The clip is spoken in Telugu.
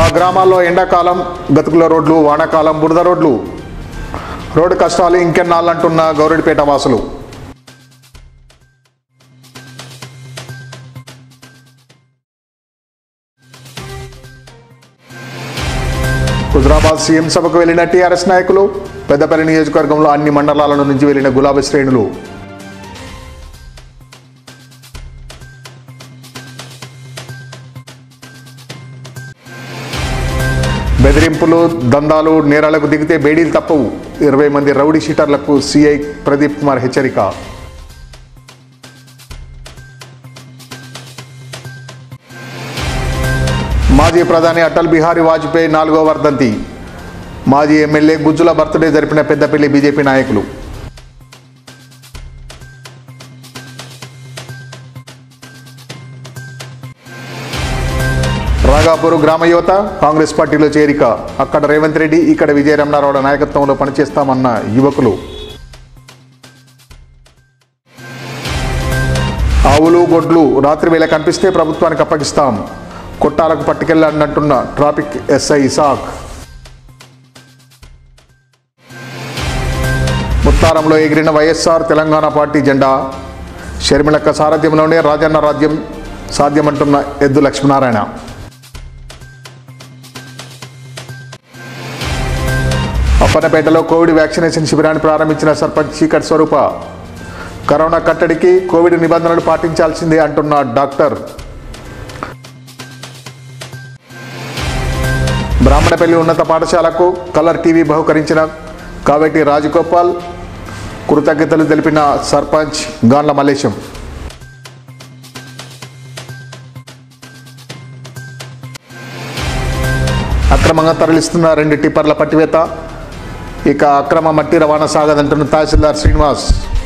గ్రామాల్లో ఎండాకాలం గతుకుల రోడ్లు వానాకాలం బురద రోడ్లు రోడ్డు కష్టాలు ఇంకెన్నాళ్ళంటున్న గౌరెడిపేట వాసులు హుజరాబాద్ సీఎం సభకు వెళ్లిన టీఆర్ఎస్ నాయకులు పెద్దపల్లి నియోజకవర్గంలో అన్ని మండలాల నుంచి వెళ్లిన గులాబీ శ్రేణులు బెదిరింపులు దందాలు నేరాలకు దిగితే బేడీలు తప్పవు ఇరవై మంది రౌడీ షీటర్లకు సిఐ ప్రదీప్ కుమార్ హెచ్చరిక మాజీ ప్రధాని అటల్ బిహారీ వాజ్పేయి నాలుగో వర్ధంతి మాజీ ఎమ్మెల్యే గుజ్జుల బర్త్డే జరిపిన పెద్దపల్లి బీజేపీ నాయకులు రాగాపూర్ గ్రామ యువత కాంగ్రెస్ పార్టీలో చేరిక అక్కడ రేవంత్ రెడ్డి ఇక్కడ విజయరమణారావు నాయకత్వంలో పనిచేస్తామన్న యువకులు ఆవులు గొడ్లు రాత్రి వేళ కనిపిస్తే ప్రభుత్వానికి అప్పగిస్తాం కొట్టాలకు పట్టుకెళ్ళాలంటున్న ట్రాఫిక్ ఎస్ఐ ఇసాక్ ముత్తారంలో ఎగిరిన వైఎస్ఆర్ తెలంగాణ పార్టీ జెండా షర్మిలక్క సారథ్యంలోనే రాజన్న రాజ్యం సాధ్యమంటున్న ఎద్దు లక్ష్మీనారాయణ అప్పన్నపేటలో కోవిడ్ వ్యాక్సినేషన్ శిబిరాన్ని ప్రారంభించిన సర్పంచ్ చీకటి స్వరూప కరోనా కట్టడికి కోవిడ్ నిబంధనలు పాటించాల్సిందే అంటున్న డాక్టర్ బ్రాహ్మణపల్లి ఉన్నత పాఠశాలకు కలర్ టీవీ బహుకరించిన కావేటి రాజగోపాల్ కృతజ్ఞతలు తెలిపిన సర్పంచ్ గాన్ల మల్లేశం అక్రమంగా తరలిస్తున్న రెండు టిప్పర్ల పట్టివేత ఇక అక్రమ మట్టి రవాణా సాగదంటున్న తహసీల్దార్ శ్రీనివాస్